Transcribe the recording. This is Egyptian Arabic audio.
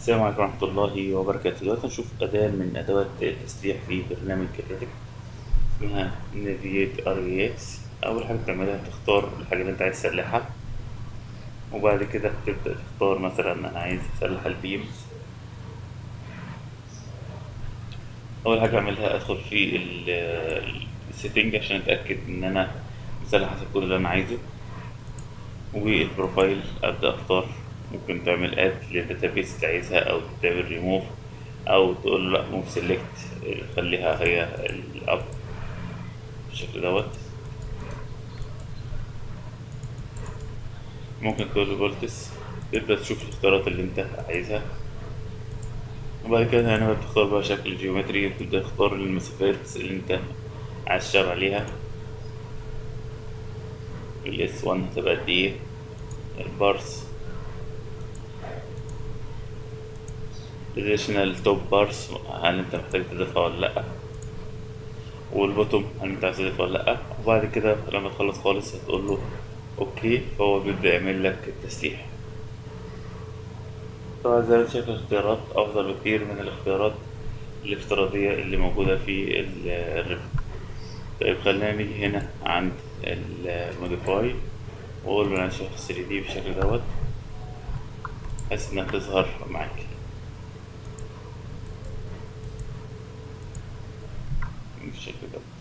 السلام عليكم ورحمة الله وبركاته دلوقتي هنشوف أداة من أدوات التسليح في برنامج كريتك اسمها نافيجيت ار اي اكس أول حاجة بتعملها تختار الحاجة اللي أنت عايز تسلحها وبعد كده تبدأ تختار مثلا أنا عايز أسلح البيمز أول حاجة أعملها أدخل في السيتنج عشان أتأكد إن أنا مسلح حسب كل اللي أنا عايزه والبروفايل أبدأ أختار ممكن تعمل اد للداتابيس اللي عايزها او تعمل ريموف او تقول له لا موف سيلكت خليها هي الاب بالشكل دوت ممكن تقول له فولتس تبدأ تشوف الاختيارات اللي انت عايزها وبعد كده هنا تختار بقى شكل جيومتري وتبدأ تختار المسافات اللي انت عايز تشتغل عليها الاس 1 هتبقى قد ايه البارس additional توب بارس هل انت محتاج تضيفها ولا لأ والبوتوم هل انت عايز تضيفها ولا لأ وبعد كده لما تخلص خالص هتقول له اوكي فهو بيبدأ يعمل لك التسليح طبعا زي ما شايف الاختيارات أفضل بكتير من الاختيارات الافتراضية اللي موجودة في الريفت طيب خلينا نيجي هنا عند الموديفاي وأقول له أنا شايف 3 دي بالشكل دوت بحيث إنها تظهر معاك بالشكل ده